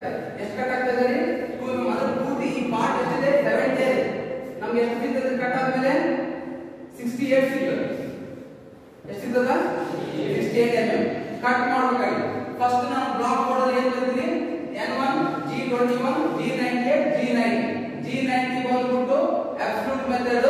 ಎಷ್ಟು ಕಟ್ ಆಗ್ತದೆ ರೀ ಟೂ ಎಂ ಅಂದ್ರೆ ಪೂರ್ತಿ ಈ ಪಾರ್ಟ್ ಎಷ್ಟಿದೆ ಸೆವೆಂಟಿ ಇದೆ ನಮ್ಗೆ ಎಷ್ಟು ಸಿಗ್ತದೆ ಕಟ್ ಆದ್ಮೇಲೆ ಸಿಕ್ಸ್ಟಿ ಏಟ್ ಸಿಗ್ತದೆ ಎಷ್ಟು ಸಿಗ್ತದ sixty eight M M cut ಮಾಡ್ಬೇಕಾಗಿ ಫಸ್ಟ್ ನಾನು ಬ್ಲಾಕ್ ಮಾಡೋದು ಏನ್ ಬರ್ತೀನಿ N one G twenty one G ninety eight G ninety G ninety ಬಂದ್ಬಿಟ್ಟು ಅಬ್ಸಲ್ಯೂಟ್ ಮೆಥಡ್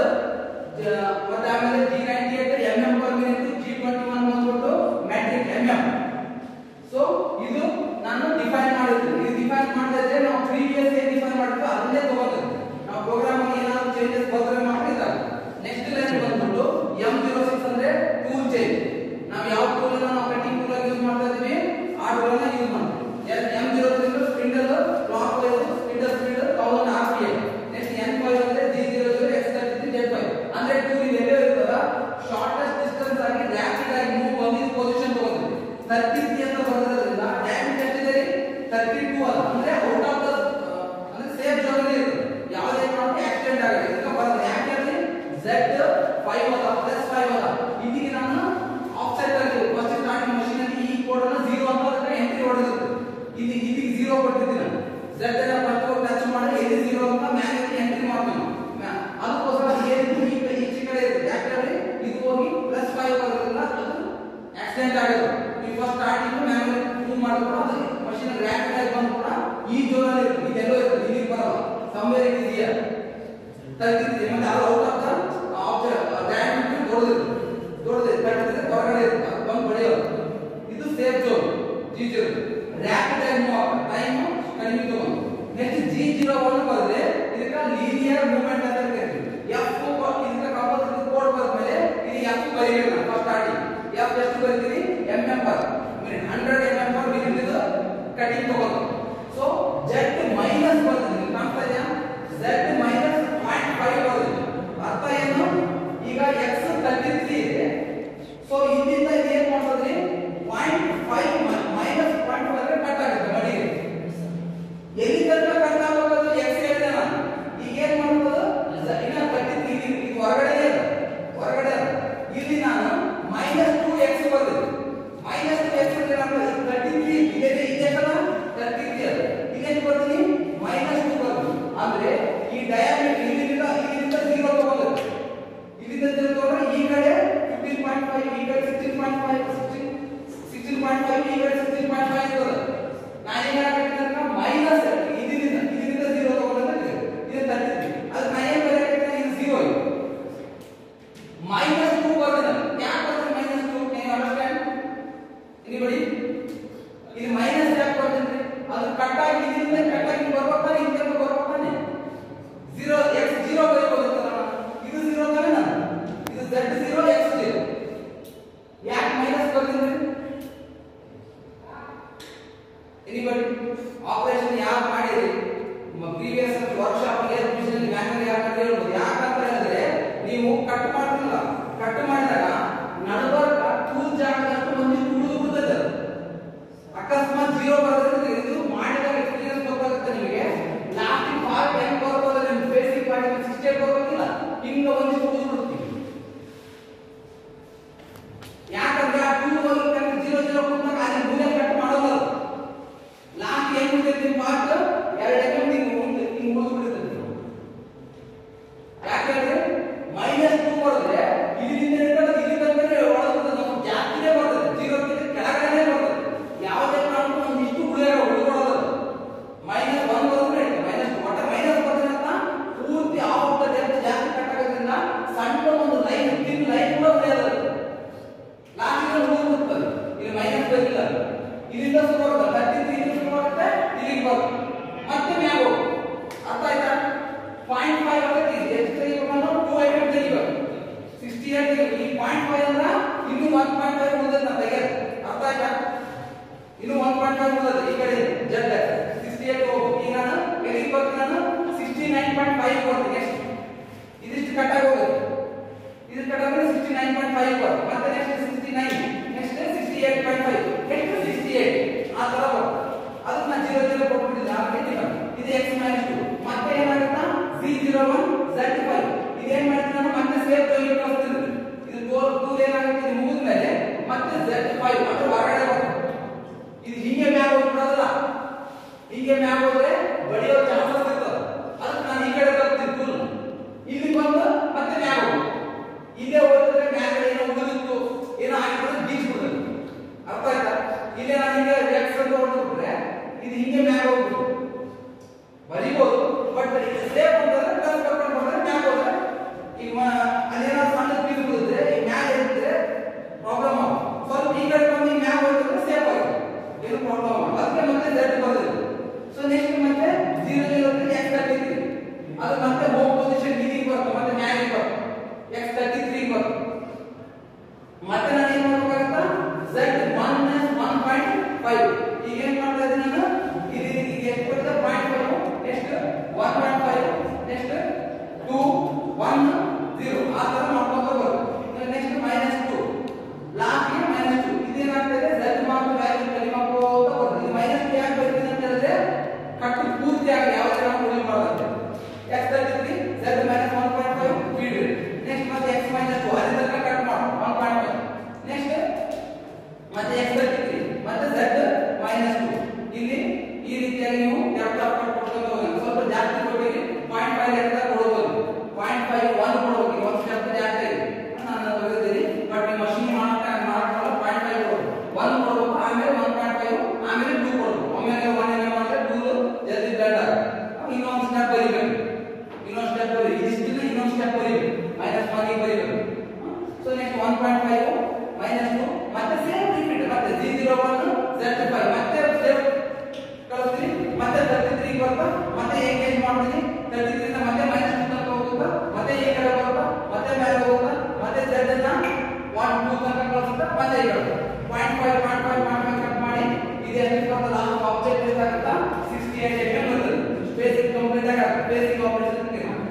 ಮತ್ತೆ ಆಮೇಲೆ G ninety eight M M per minute G twenty one ಬಂದ್ಬಿಟ್ಟು metric M M so ಇದು ನಾನು ಡಿಫೈನ್ ಮಾಡಿರ್ತೀನಿ ಇದು ಡಿಫೈನ್ ಮಾಡಿದ್ರೆ ನಾವು ಪ್ರೀವಿಯಸ್ ಏನ್ ಡಿಫೈನ್ ಮಾಡಿದ್ವಿ ಅದನ್ನೇ ತಗೋತೀವಿ ನಾವು ಪ್ರೋಗ್ರಾಮ್ ಅಲ್ಲಿ ಏನಾದ್ರು ಚೇಂಜಸ್ ಬಂದ್ರೆ ಮಾತ್ರ ಇದಾಗ ನೆಕ್ಸ್ಟ್ ಲೈನ್ ಬಂದ್ಬಿಟ್ಟು ಎಂ ಜೀರೋ ಸಿಕ್ಸ್ ಅಂದ್ರೆ ಟೂಲ್ ಚೇಂಜ್ ನಾವು ಯಾವ ಟೂಲ್ ನಾವು ಕಟಿಂಗ್ ಟೂಲ್ ಆಗಿ ಯೂಸ್ ಮಾಡ್ತಾ ಇದೀವಿ ಆ ಟೂಲ್ ಅನ್ನ ಯೂಸ್ ಮಾಡ್ತೀವಿ M zero six spindle clockwise spindle speed thousand R P M next N five ಅಂದ್ರೆ G zero zero X thirty Z five ಅಂದ್ರೆ ಟೂಲ್ ಇದು ಎಲ್ಲೇ ಇರ್ತದ ಶಾರ್ಟೆಸ್ಟ್ ಡಿಸ್ಟೆನ್ಸ್ ಆಗಿ ರ್ಯಾಪಿಡ್ ಆಗಿ ಮೂವ್ ಬಂದಿದ್ದು ಪೊಸಿಷನ್ ತಗೋತೀವಿ ತರ್ಟಿ ತ್ರೀ ಅಂತ ಬರೋದ್ರಿಂದ ಡ್ಯಾಮೇಜ್ ಎಷ್ಟಿದೆ ತರ್ಟಿ ಟೂ ಅಲ್ಲ ಅಂದ್ರೆ ಔಟ್ ಆಫ್ ದ ಅಂದ್ರೆ ಸೇಫ್ ಝೋನ್ ಅಲ್ಲಿ ಇರುತ್ತೆ ಯಾವುದೇ ಕಾರಣಕ್ಕೂ ಆಕ್ಸಿಡೆಂಟ್ ಆಗಲ್ಲ ಇದಕ್ಕೆ ಬರೋದು ಯಾಕೆ ಝೆಡ್ ಫೈವ್ ಅಲ್ಲ ಪ್ಲಸ್ ಫೈವ್ ಅಲ್ಲ ಇದೀಗ ನಾನು ಆಫ್ಸೆಟ್ ಅಲ್ಲಿ ಫಸ್ಟ್ ಸ್ಟಾರ್ಟಿಂಗ್ ಮಷೀನ್ ಅಲ್ಲಿ ಈ ಕೋಡ್ ಅನ್ನು ಜೀರೋ ಅಂತ ಅದಕ್ಕೆ ಎಂಟ್ರಿ ಹೊಡೆದಿರುತ್ತೆ ಇದು ಇದೀಗ ಜೀರೋ ಕೊಟ್ಟಿದ್ದೀನಿ ನಾನು ಝೆಡ್ ಅನ್ನ ಫಸ್ಟ್ ಟಚ್ ಮಾಡಿ ಎಲ್ಲಿ ಜೀರೋ ಅಂತ ಮ್ಯಾನ್ಯಲಿ ಎಂಟ್ರಿ ಮಾಡ್ತೀನಿ ಮ್ಯಾ- ಅದಕ್ಕೋಸ್ಕರ ಏನಿತ್ತು ಈ ಕಡೆ ಈಚೆ ಕಡೆ ಇರುತ್ತೆ ಯಾಕಂದ್ರೆ ಇದು ಹೋಗಿ ಪ್ಲಸ್ ಫೈವ್ ಬರೋದ್ರಿಂದ ಅದು ಆಕ್ಸಿಡೆಂಟ್ ಆಗೋದು ನೀವು ಫಸ್ಟ್ ಸ್ಟಾರ್ಟಿಂಗ್ ಮ್ಯಾನ್ಯಲ್ ಮೂವ್ ಮಾಡಿದ್ರು ಅದು ಮಷೀನ್ ರ್ಯಾಪಿಡ್ ಆಗಿ ಬಂದು ಕೂಡ ಈ ಜೋನ್ ಅಲ್ಲಿ ಇರುತ್ತೆ ಇದೆಲ್ಲೋ ಇರುತ್ತೆ ಇಲ್ಲಿಗೆ ಬರಲ್ಲ ಸಮ್ವೇರ್ ಇಟ್ ಇದೆಯಾ ತಗ್ಗಿದ್ರೆ ಮತ್ತೆ ಅದು out of the object diameter ದೊಡ್ಡದಿರುತ್ತೆ ದೊಡ್ಡದಿದೆ ಕಟ್ಟಿದ್ರೆ ಹೊರಗಡೆ ಇರುತ್ತೆ ಅದು ಬಂದು ಹೊಡೆಯೋದು ಇದು safe zone G zero rapid ಆಗಿ ಮೂವ್ ಆಗುತ್ತೆ ಟೈಮ್ ಕಡಿಮೆ ತಗೊಂಡು ನೆಕ್ಸ್ಟ್ ಜಿ ಜೀರೋ ಒನ್ ಬಂದ್ರೆ ಇದಕ್ಕೆ ಲೀನಿಯರ್ ಮೂವ್ಮೆಂಟ್ ಅಂತ ಕರಿತೀವಿ ಎಫ್ ಇದಕ್ಕೆ ಕಂಪಲ್ಸರಿ ಕೋಡ್ ಬಂದ್ಮೇಲೆ ಇದು ಎಫ್ ಬರೀಬೇಕು ಫಸ್ಟ್ ಸ್ಟಾರ್ಟಿಂಗ್ ಎಫ್ ಎಷ್ಟು ಬರೀತೀವಿ M M per minute hundred M M per minute ಇದು ಕಟಿಂಗ್ ತಗೋದು ಸೊ ಜೆಡ್ ಮೈನಸ್ ಬರ್ತದೆ ಕಾಣ್ತಾ ಇದೆಯಾ ಝೆಡ್ ಮೈನಸ್ ಪಾಯಿಂಟ್ ಫೈವ್ ಬರ್ತದೆ ಅರ್ಥ ಏನು ಈಗ ಎಕ್ಸ್ ತರ್ಟಿ ತ್ರೀ ಇದೆ ಸೊ ಇಲ್ಲಿಂದ ಇದು ಏನ್ ಮಾಡ್ತದ್ರಿ point five minus point five cut ಆಗುತ್ತೆ ಮಡಿಗೆ ಎಲ್ಲಿ ತನಕ ಕಟ್ ಆಗಬೇಕು ಎಕ್ಸ್ ಹೇಳಿದೆ ನಾನು ಈಗ ಏನ್ ಮಾಡ್ಬೋದು ಝ- ಇನ್ನ ತರ್ಟಿ ತ್ರೀ ಇದು ಹೊರಗಡೆ ಇದೆ ಹೊರಗಡೆ ಇದೆ. ಇಲ್ಲಿ ನಾನು ಮೈನಸ್ ಟೂ ಎಕ್ಸ್ ಬರ್ದಿದೆ ಮೈನಸ್ ಟೂ ಎಕ್ಸ್ ಅಂದ್ರೆ ನಾನು ತರ್ಟಿ ತ್ರೀ ಇದೆ ಇದೆ ಕಲ ತರ್ಟಿ ತ್ರೀ ಅದು ಇದೇನು ಬರ್ತೀನಿ ಮೈನಸ್ ಟೂ ಬರ್ತೀನಿ ಅಂದ್ರೆ ಈ ಡಯಾಮೀಟರ್ ಇಲ್ಲಿಂದ ಇಲ್ಲಿಂದ ಜೀರೋ ತಗೊಂಡ್ರೆ ಇಲ್ಲಿಂದ ಜೀರೋ ತಗೊಂಡ್ರೆ ಈ ಕಡೆ ಫಿಫ್ಟೀನ್ ಪಾಯಿಂಟ್ ಫೈವ್ ಈ ಕಡೆ sixteen point five sixteen sixteen point five ಈ ಕಡೆ ಸಿಕ್ಸ್ಟೀನ್ ಪಾಯಿಂಟ್ ಫೈವ್ ಇರ್ತದೆ ನಾನು ಏನ್ ಹಾಕಿದ್ರೆ ಮೈನಸ್ ಇದರಿಂದ ಇದರಿಂದ ಜೀರೋ ತಗೊಂಡ್ರೆ ಇದು ತರ್ಟಿ ತ್ರೀ ಅದು ನಾ ಏನ್ ಬರೆಯಕ್ಕೆ ಇದು ಜೀರೋ ಇದೆ ಮೈನಸ್ ಟೂ ಬರ್ತದೆ ಯಾಕೆ ಬರ್ತದೆ ಮೈನಸ್ ಟೂ ನೀವು ಅಂಡರ್ಸ್ಟ್ಯಾಂಡ್ ಎನಿಬಡಿ ಇದು ಮೈನಸ್ ಯಾಕೆ ಬರ್ತದೆ ಅದು ಕಟ್ ಆಗಿ ಇದರಿಂದ ಕಟ್ ಆಗಿ ಬರ್ಬೇಕಾನೆ ಇದರಿಂದ ಬರ್ಬೇಕಾನೆ ಜೀರೋ ಎಕ್ಸ್ ಜೀರೋ ಬರೀಬೋದಿತ್ತಲ್ಲ ಇದು ಜೀರೋ ತಾನೇ ನಾನು ಇದು ಝೆಡ್ ಜೀರೋ ಎಕ್ಸ್ ಜೀರೋ ಯಾಕೆ ಮೈನಸ್ ಬರ್ತಿದ್ರಿ ಎನಿಬಡಿ ಆಪರೇಷನ್ ಯಾರು ಮಾಡಿರಿ ಪ್ರೀವಿಯಸ್ ವರ್ಕ್ಶಾಪ್ ಮಿಷನ್ ಮ್ಯಾನ್ಯಲ್ ಯಾರು ಅಂತ ಹೇಳ್ಬೋದು ಯಾಕಂತ ಹೇಳಿದ್ರೆ ನೀವು ಕಟ್ ಮಾಡ್ತಿಲ್ಲ ಕಟ್ ಮಾಡಿದಾಗ ನಡಬರ್ಕ ಟೂಲ್ ಜಾಗದಷ್ಟು ಒಂದಿಷ್ಟು ಉಳಿದು ಬಿಡ್ತದೆ ಅದು. ಅಕಸ್ಮಾತ್ ಜೀರೋ ಬರೋದ್ರಿಂದ ಇದು ಮಾಡಿದಾಗ ಎಕ್ಸ್ಪೀರಿಯನ್ಸ್ ಗೊತ್ತಾಗುತ್ತೆ ನಿಮಗೆ ಲಾಸ್ಟ್ ಪಾರ್ಟ್ ಹೆಂಗ್ ಬರ್ಬೋದು ನಿಮ್ಮ ಬೇಸಿಕ್ ಪಾರ್ಟ್ ಸಿಕ್ಸ್ಟಿ ಬರ್ಬೇಕಿಲ್ಲ ಹಿಂಗ ಒಂದಿಷ್ಟು ಉಳಿದು ಬಿಡ್ತೀವಿ ಯಾಕಂದ್ರೆ ಆ ಟೂ ಹೋಗಿ ಜೀರೋ ಜೀರೋ ಕೊಟ್ಟಾಗ ಅಲ್ಲಿ ಮೂಲೆ ಕಟ್ ಮಾಡೋಲ್ಲ ಅದು. ಲಾಸ್ಟ್ ಏನ್ ಉಳಿದೈತಿ ಪಾರ್ಟ್ ಎರಡು ಎಕರೆ ನೀವು ಉಳಿದು ಹಿಂಗ್ ಉಳಿದು ಬಿಡುತ್ತೆ ಯಾಕಂದ್ರೆ ಮೈನಸ್ ಟೂ ಬರ್ತದೆ ಇದರಿಂದ ಹಿಡಿದ್ರೆ ಇಲ್ಲಿ ತನಕ ಒಳಗೆ ನಮ್ಮ ಜಾಸ್ತಿನೇ ಬರ್ತದೆ ಜೀರೋಕ್ಕಿಂತ ಕೆಳಗಡೆ ಬರ್ತದೆ ಯಾವುದೇ ಕಾರಣಕ್ಕೂ ಒಂದಿಷ್ಟು ಉಳಿಯಾಗ ಉಳಿಕೊಳ್ಳೋದು ಮೈನಸ್ ಒನ್ ಬರ್ತದೆ ಮೈನಸ್ ಒಟ್ಟ ಮೈನಸ್ ಬರ್ತದೆ ಅಂತ ಪೂರ್ತಿ ಆಫ್ ದ ಡೆಪ್ತ್ ಜಾಸ್ತಿ ಕಟ್ಟಾಗೋದ್ರಿಂದ ಸಣ್ಣ ಒಂದು ಲೈನ್ ತಿನ್ ಲೈನ್ ಕೂಡ ಉಳಿಯೋದು ಲಾಸ್ಟ್ ಉಳಿದ್ಬಿಡ್ತದೆ ಇಲ್ಲಿ ಮೈನಸ್ ಬರಿಲ್ಲ ಇಲ್ಲಿಂದ ಶುರು ಆಗುತ್ತೆ ತರ್ಟಿ ತ್ರೀ ಶುರು ಆಗುತ್ತೆ ಇಲ್ಲಿಗೆ ಬರುತ್ತೆ ಮತ್ತೆ ಮ್ಯಾಗ ಹೋಗುತ್ತೆ ಅರ್ಥ ಆಯ್ತಾ ಪಾಯಿಂಟ್ ಫೈವ್ ಆಗುತ್ತೆ ಎಷ್ಟು ತೆಗಿಬೇಕು ಟೂ ಐಟಮ್ ತೆಗಿಬೇಕು ಸಿಕ್ಸ್ಟಿ ಏಟ್ ಈ ಪಾಯಿಂಟ್ ಫೈವ್ ಅಂದ್ರೆ ಇನ್ನು ಒನ್ ಪಾಯಿಂಟ್ ಫೈವ್ ಉಳಿದ್ರೆ ನಾನು ತೆಗೆದು ಅರ್ಥ ಆಯ್ತಾ ಇನ್ನು ಒನ್ ಪಾಯಿಂಟ್ ಫೈವ್ ಉಳಿದ್ರೆ ಈ ಕಡೆ ಜಡ್ ಸಿಕ್ಸ್ಟಿ ಏಟ್ ಹೋಗ್ಬೇಕು ಈಗ ನಾನು ಎಲ್ಲಿಗೆ ಬರ್ತೀನಿ ನಾನು ಸಿಕ್ಸ್ಟಿ ನೈನ್ ಪಾಯಿಂಟ್ ಫೈವ್ ಕೊಡ್ತೀನಿ ಎಷ್ಟು ಇದಿಷ್ಟು ಕಟ್ಟಾಗಿ ಹೋಗುತ್ತೆ ಇದು ಕಟ್ಟಾದ್ರೆ ಸಿಕ್ಸ್ಟಿ ನೈನ್ ಪಾಯಿಂಟ್ ಫೈವ್ ಬರುತ್ತೆ ಮತ್ತೆ next sixty nine next sixty eight point five ಎಷ್ಟು ಸಿಕ್ಸ್ಟಿ ಏಟ್ ಆ ತರ ಬರುತ್ತೆ ಅದಕ್ಕೆ ನಾನು ಜೀರೋ ಜೀರೋ ಕೊಟ್ಬಿಟ್ಟಿದ್ದೀನಿ ಆ ಕೆಟ್ಟಿ ಇದು ಎಕ್ಸ್ ಮೈನಸ್ ಟು ಮತ್ತೆ ಏನಾಗುತ್ತಾ C zero one Z five ಇದೇನ್ ಮಾಡ್ತೀನಿ ನಾನು ಮತ್ತೆ ಸೇಫ್ ಜೋನ್ ಕಳಿಸ್ತೀನಿ ಇದು ಟೋಲ್ ಟೂಲ್ ಏನಾಗುತ್ತೆ ಇದು ಮುಗಿದ್ಮೇಲೆ ಮತ್ತೆ ಝೆಡ್ ಫೈವ್ ಮತ್ತೆ ಹೊರಗಡೆ ಬರುತ್ತೆ ಇದು ಹಿಂಗೆ ಮ್ಯಾಗ ಹೋಗ್ಬಿಡೋದಿಲ್ಲ ಹೀಗೆ ಮ್ಯಾಗ ಹೋದ್ರೆ ಬಡಿಯೋ ಚಾನ್ಸಸ್ ಇರ್ತದೆ ಅದಕ್ಕೆ ನಾನು ಈ ಕಡೆ ಬರ್ತೀನಿ ಫುಲ್ ಇಲ್ಲಿ ಬಂದು ಮತ್ತೆ ಮ್ಯಾಗ ಹೋಗ್ಬೇಕು ಇಲ್ಲೇ ಹೋದ್ರೆ ಮ್ಯಾಗ ಏನೋ ಉಳಿದಿತ್ತು ಏನೋ ಆಗಿರೋದು ಬೀಚ್ಬಿಡ್ತದೆ ಅರ್ಥ ಆಯ್ತಾ ಇಲ್ಲೇ ನಾನು ಈಗ ಎಕ್ಸ್ ಅಂತ ಹೊಡೆದ್ಬಿಟ್ರೆ ಇದು ಹಿಂಗೆ ಮ್ಯಾಗ ಹೋಗ್ಬಿಟ್ಟು ಬರಿಬೋದು ಬಟ್ ಸೇಫ್ ಅಂತಂದ್ರೆ ಪ್ಲಸ್ ಕರ್ಕೊಂಡು ಬಂದ್ರೆ ಮ್ಯಾಗ ಹೋದ್ರೆ ಈಗ ಮ- ಅದೇನಾದ್ರು ಸಣ್ಣ ಪೀಸ್ ಬಿಡುತ್ತೆ ಈ ಮ್ಯಾಗ ಇದ್ರೆ ಪ್ರಾಬ್ಲಮ್ ಸ್ವಲ್ಪ ಈ ಕಡೆ ಬಂದು ಈ ಮ್ಯಾಗ ಹೋದ್ರೆ ಸೇಫ್ ಆಗುತ್ತೆ ಏನು ಪ್ರಾಬ್ಲಮ್ ಅದಕ್ಕೆ ಮತ್ತೆ ಝೆಡ್ ಬರ್ತದೆ ಸೊ ನೆಕ್ಸ್ಟ್ ಮತ್ತೆ zero zero X thirty three ಅದು ಮತ್ತೆ ಹೋಮ್ ಪೊಸಿಷನ್ ಇಲ್ಲಿಗೆ ಬರುತ್ತೆ ಮತ್ತೆ ಮ್ಯಾಗ ಬರುತ್ತೆ ಎಕ್ಸ್ ತರ್ಟಿ ತ್ರೀ ಬರುತ್ತೆ ಮತ್ತೆ ನಾನು ಏನ್ ಮಾಡ್ಬೇಕಾಗತ್ತ z minus one point five ಈಗ ಏನ್ ಮಾಡ್ತಾ ಇದ್ದೀನಿ ನಾನು ಇಲ್ಲಿ ಈಗ ಎಷ್ಟು ಬರ್ತದೆ point five next one point five next two one zero ಆ ತರ ಮಾಡ್ಕೊಂತ ಬರುತ್ತೆ ನೆಕ್ಸ್ಟ್ ಮೈನಸ್ ಟೂ ಲಾಸ್ಟ್ಗೆ ಮೈನಸ್ ಟೂ ಇದೇನಾಗ್ತದೆ z ಮಾರ್ಕ್ ವ್ಯಾಲ್ಯೂ ಕಡಿಮೆ ಮಾಡ್ಕೋತ ಬರುತ್ತೆ ಇದು ಮೈನಸ್ ಟೂ ಯಾಕೆ ಬರ್ತೀನಿ ಅಂತ ಹೇಳಿದ್ರೆ ಕಟ್ಟು ಪೂರ್ತಿಯಾಗಿ ಯಾವ ತರ ಉಳಿ ಮಾಡುತ್ತೆ x thirty three z minus one point five feed next ಮತ್ತೆ x ಮೈನಸ್ ಟೂ ಅದೇ ತನಕ ಕಟ್ ಮಾಡು ಒನ್ ಪಾಯಿಂಟ್ ಫೈವ್ ನೆಕ್ಸ್ಟ್ ಮತ್ತೆ x ತರ್ಟಿ ತ್ರೀ ಮತ್ತೆ z ಮೈನಸ್ ಟೂ ಇಲ್ಲಿ ಈ ರೀತಿಯಾಗಿ ನೀವು ಲೆಫ್ಟ್ ಲೆಫ್ಟ್ ಕೊಡ್ಕೊಂಡು ಹೋಗಿ ಸ್ವಲ್ಪ ಜಾಸ್ತಿ ಕೊಟ್ಟಿರಿ ಪಾಯಿಂಟ್ ಫೈವ್ ಲೆಕ್ಕ ಕೊಡ್ಬೋದು ಪಾಯಿಂಟ್ ಫೈವ್ ಒನ್ ಕೊಡ್ಬೇಕು ಒಂದು ಸ್ಟೆಪ್ ಜಾಸ್ತಿ ಆಗಿದೆ ನಾನು ಬರೆದಿದ್ದೀನಿ ಬಟ್ ನೀವು ಮಷೀನ್ ಮಾಡಕ್ಕೆ ಮಾಡಲ್ಲ ಪಾಯಿಂಟ್ ಫೈವ್ ಕೊಡ್ಬೇಕು ಒನ್ ಕೊಡ್ಬೇಕು ಆಮೇಲೆ ಒನ್ ಪಾಯಿಂಟ್ ಫೈವ್ ಆಮೇಲೆ ಟೂ ಕೊಡ್ಬೇಕು ಒಮ್ಮೆಲೆ ಒನ್ ಏನೇ ಮಾಡಿದ್ರೆ ಟೂ ಜಲ್ದಿ ಬೆಡ್ ಆಗುತ್ತೆ ಇನ್ನೊಂದು ಸ್ಟೆಪ್ ಬರಿಬೇಕು ಇನ್ನೊಂದು ಸ್ಟೆಪ್ ಬರಿ ಇದಿಷ್ಟಿಲ್ಲ ಇನ್ನೊಂದು ಸ್ಟೆಪ್ ಬರಿಬೇಕು ಮೈನಸ್ ಒನ್ ಗೆ ಬರಿಬೇಕು so next one point five minus two ಮತ್ತೆ ಸೇಮ್ ರಿಪೀಟ್ ಮತ್ತೆ G zero one Z five ಮತ್ತೆ ಸೇಮ್ ಕಳಿಸ್ತೀನಿ ಮತ್ತೆ ತರ್ಟಿ ತ್ರೀ ಬರ್ತಾ ಮತ್ತೆ ಏನ್ ಚೇಂಜ್ ಮಾಡ್ತೀನಿ ತರ್ಟಿ ತ್ರೀ ಮತ್ತೆ ಮೈನಸ್ ಟು ತನಕ ಹೋಗುತ್ತಾ ಮತ್ತೆ ಈ ಕಡೆ ಬರ್ತಾ ಮತ್ತೆ ಮೇಲೆ ಹೋಗುತ್ತಾ ಮತ್ತೆ ಝೆಡ್ ನ ಒನ್ ಟೂ ತನಕ ಕಳಿಸುತ್ತಾ ಮತ್ತೆ ಈ ಕಡೆ point five point five point five cut ಮಾಡಿ ಇದು ಎಷ್ಟು ಬರ್ತದೆ ಲಾಸ್ಟ್ ಆಬ್ಜೆಕ್ಟ್ ಎಷ್ಟಾಗುತ್ತಾ ಸಿಕ್ಸ್ಟಿ ಏಟ್ ಎಮ್ ಬರ್ತದೆ ಸ್ಪೇಸಿಂಗ್ ಕಂಪ್ಲೀಟ್ ಆಗುತ್ತೆ ಸ್ಪೇಸಿಂಗ್ ಆಪರೇಷನ್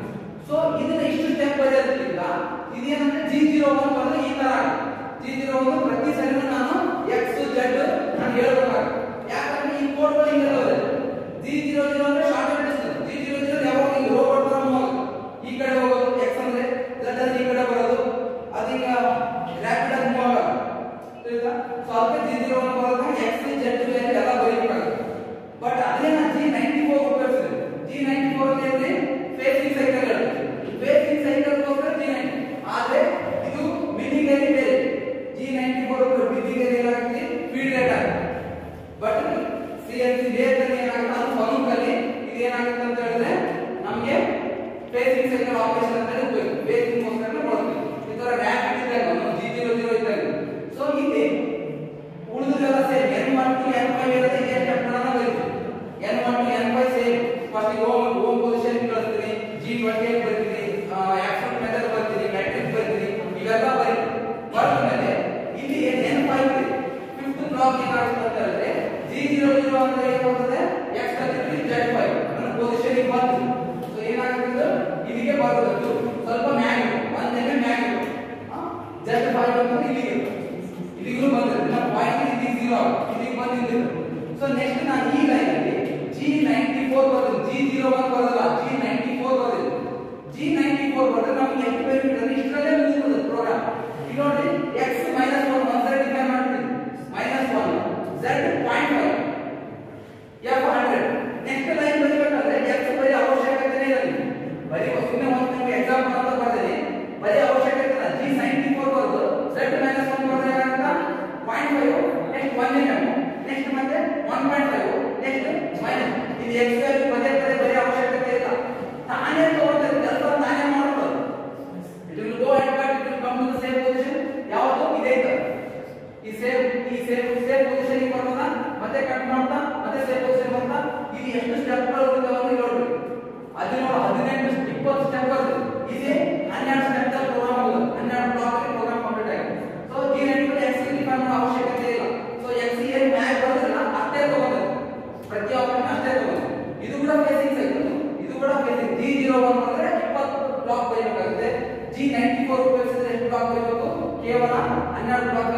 ಸೊ ಇದನ್ನ ಇಷ್ಟು ಸ್ಟೆಪ್ ಬರೆಯೋದ್ರಿಂದ ಇದೇನಂದ್ರೆ ಜಿ ಜೀರೋ ಒನ್ ಬಂದ್ರೆ ಈ ತರ ಜಿ ಜೀರೋ ಒನ್ ಪ್ರತಿ ಸರಿ ನಾನು ಎಕ್ಸ್ ಜೆಡ್ ನಾನು ಹೇಳ್ಬೇಕಾಗುತ್ತೆ ಯಾಕಂದ್ರೆ ಈ ಕೋಡ್ಗಳು ಹಿಂಗಿರೋದು ಜಿ ಜೀರೋ ಜೀರೋ ಅಂದ್ರೆ short distance G zero zero ಯಾವಾಗ ಹಿಂಗೆ ರೋಬೋಟ್ ತರ ಮೂವ್ ಆಗುತ್ತೆ ಈ ಕಡೆ ಹೋಗೋದು ಎಕ್ಸ್ ಅಂದ್ರೆ ಜೆಡ್ ಅಂದ್ರೆ ಈ ಕಡೆ ಬರೋದು ಅದೀಗ ರ್ಯಾಪಿಡ್ ಆಗಿ ಮೂವ್ ಆಗೋದು ತಿಳಿತಾ ಸೊ ಅದಕ್ಕೆ ಜಿ ಜೀರೋ ಒನ್ ಬರೋದು ಎಕ್ಸ್ ಜೆಡ್ ವ್ಯಾಲ್ಯೂ ಎಲ್ಲ ಬರೀಬೇಕಾಗುತ್ತೆ ಬಟ್ ಅದೇ ನಾನು ಜಿ ನೈಂಟಿ ಫೋರ್ ಉಪಯೋಗಿಸಿದೆ ಜಿ ನೈಂಟಿ ಫೋರ್ ಅಂದ್ರೆ facing cycle facing cycle G ninety ಆದ್ರೆ ಇದು ಬಿಲ್ಲಿಂಗ್ ಅಲ್ಲಿ ಬೇರೆ ಜಿ ನೈಂಟಿ ಫೋರ್ ಬಿಲ್ಲಿಂಗ್ ಅಲ್ಲಿ ಏನಾಗುತ್ತೆ ಫೀಡ್ ರೇಟ್ ಆಗುತ್ತೆ ಬಟ್ ಸಿ ಎನ್ ಸಿ ಲೇದಲ್ಲಿ ಏನಾಗುತ್ತೆ ಅದು ಫಂಕ್ ಅಲ್ಲಿ ಇದು ಏನಾಗುತ್ತೆ ಅಂತ ಹೇಳಿದ್ರೆ ನಮಗೆ ಫೇಸಿಂಗ್ ಸೈಕಲ್ ಆಪರೇಷನ್ ಅಂತ ಉಪಯೋಗ ಫೇಸಿಂಗ್ ಗೋಸ್ಕರ ಬಳಸ್ತೀವಿ ಈ ತರ ರ್ಯಾಪಿಡ್ ಇದ್ದಾಗ ಜಿ ಜೀರೋ ಜೀರೋ ಇದ್ದಾಗ ಸೊ ಇಲ್ಲಿ ಉಳಿದೆಲ್ಲ same N one two N five ಇರುತ್ತೆ ಇದೇ ಸ್ಟೆಪ್ ನಾನು ಬರೀತೀನಿ N one two N five same first home home position ಕಳಿಸ್ತೀನಿ ಜಿ ಟ್ವೆಂಟಿ ಏಟ್ ಬರ್ತೀನಿ ಆಕ್ಷನ್ ಮೆಥಡ್ ಬರ್ತೀನಿ ಮ್ಯಾಟ್ರಿಕ್ಸ್ ಬರ್ತೀನಿ ಇವೆಲ್ಲ ಬರೀತೀನಿ ಬರೆದ ಮೇಲೆ ಇಲ್ಲಿ ಎನ್ ಫೈವ್ ಇದೆ ಫಿಫ್ತ್ ಬ್ಲಾಕ್ ಏನಾಗುತ್ತೆ ಅಂತ ಹೇಳಿದ್ರೆ ಜಿ ಜೀರೋ ಜೀರೋ ಅಂದ್ರೆ ಏನು ಬರ್ತದೆ ಎಕ್ಸ್ ತರ್ಟಿ ಜೆಡ್ ಫೈವ್ ನನ್ನ ಪೊಸಿಷನ್ ಬಂತು ಸೊ ಏನಾಗುತ್ತೆ ಇದು ಇಲ್ಲಿಗೆ ಬರೋದು ಸ್ವಲ್ಪ ಮ್ಯಾಗ್ ಒಂದ್ ಎಮ್ ಮ್ಯಾಗ್ ಜೆಡ್ ಫೈವ್ ಅಂತ ಇಲ್ಲಿಗೆ ಇಲ್ಲಿಗೂ ಬಂದಿದೆ ನಮ್ಮ ಪಾಯಿಂಟ್ ಇಲ್ಲಿ ಜೀರೋ ಇಲ್ಲಿಗೆ ಬಂದಿದೆ ಸೊ ನೆಕ್ಸ್ಟ್ ನಾನು ಈ ಲೈನ್ ಅಲ್ಲಿ ಜಿ ನೈಂಟಿ ಫೋರ್ ಬರ್ತದೆ ಜಿ ಜೀರೋ ಒನ್ ಬರಲ್ಲ ಜಿ ನೈಂಟಿ ಫೋರ್ ಬರ್ತದೆ ಜಿ ನೈಂಟಿ ಫೋರ್ ಬಂದ್ರೆ ನಮ್ಗೆ ಎಷ್ಟು ಬೆನಿಫಿಟ್ ಅಂದ್ರೆ ಇಷ್ಟರಲ್ಲೇ ಮುಗಿದ್ಬಿಡುತ್ತೆ ಪ್ರೋಗ್ರಾಮ್ ಈಗ ನೋಡಿ X minus one one side define ಮಾಡ್ತೀನಿ minus one Z point five F hundred next line ಬರೀಬೇಕಾದ್ರೆ ಎಕ್ಸ್ ಬರೀ ಅವಶ್ಯಕತೆ ಇಲ್ಲ ಬರೀ ಸುಮ್ಮನೆ ಒಂದು ನಿಮ್ಗೆ ಎಕ್ಸಾಂಪಲ್ ಅಂತ ಬರ್ತೀನಿ ಬರೀ ಅವಶ್ಯಕತೆ ಇಲ್ಲ ಜಿ ನೈಂಟಿ ಫೋರ್ ಬರೋದು ಝೆಡ್ ಮೈನಸ್ ಒನ್ ಬರೋದು ಏನಾಗುತ್ತಾ point five next one M next ಮತ್ತೆ one point five next minus ಇದು ಎಕ್ಸ್ ವ್ಯಾಲ್ಯೂ ಪದೇ ಪದೇ ಬರೀ ಅವಶ್ಯಕತೆ ಇಲ್ಲ ತಾನೇ ತಗೊಳ್ತಾರೆ ಕೆಲಸ ತಾನೇ ಮಾಡ್ಬೋದು it will go and but it will come to the same position ಯಾವುದು ಇದೆ ಇದು. ಈ ಸೇಮ್ ಈ ಸೇಮ್ ಸೇಮ್ ಪೊಸಿಷನ್ ಬರ್ತದ ಮತ್ತೆ ಕಟ್ ಮಾಡ್ತಾ ಮತ್ತೆ ಸೇಮ್ ಪೊಸಿಷನ್ ಬರ್ತಾ ಇದು ಎಷ್ಟು ಸ್ಟೆಪ್ಗಳು ಇದಾವೆ ನೋಡ್ರಿ ಹದಿನೇಳು ಹದಿನೆಂಟು ಇಪ್ಪತ್ತು ಸ್ಟೆಪ್ ಬರ್ತದೆ ಇದೆ ಹನ್ನೆರಡು ಸ್ಟೆಪ್ ಪ್ರೋಗ್ರಾಮ್ ಹೋಗೋದು ಹನ್ನೆರಡು ಬ್ಲಾಕ್ ಪ್ರೋಗ್ರಾಮ್ ಕಂಪ್ಲೀಟ್ ಆಗಿದೆ ಸೊ ಈ ನೆಟ್ವರ್ಕ್ ಎಕ್ಸ್ ಡಿಫೈನ್ ಮಾಡೋ ಅವಶ್ಯಕತೆ ಇಲ್ಲ ಸೊ ಎಕ್ಸ್ ಏನ್ ಮ್ಯಾಗ್ ಬರೋದಿಲ್ಲ ಅಷ್ಟೇ ತಗೋಬೇಕು ಪ್ರತಿ ಆಪರೇಷನ್ ಅಷ್ಟೇ ತಗೋಬೇಕು ಇದು ಕೂಡ ಫೇಸಿಂಗ್ ಸೈಕಲ್ ಇದು ಕೂಡ ಫೇಸಿಂಗ್ ಜಿ ಜೀರೋ ಒನ್ ಬಂದ್ರೆ ಇಪ್ಪತ್ತು ಬ್ಲಾಕ್ ಬರೀಬೇಕಾಗುತ್ತೆ ಜಿ ನೈಂಟಿ ಫೋರ್ ಉಪಯೋಗಿಸಿದ್ರೆ ಎಷ್ಟು ಬ್ಲಾಕ್ ಬರೀಬೇಕು ಕೇವಲ ಹನ್ನೆರಡು ಬ್ಲಾಕ್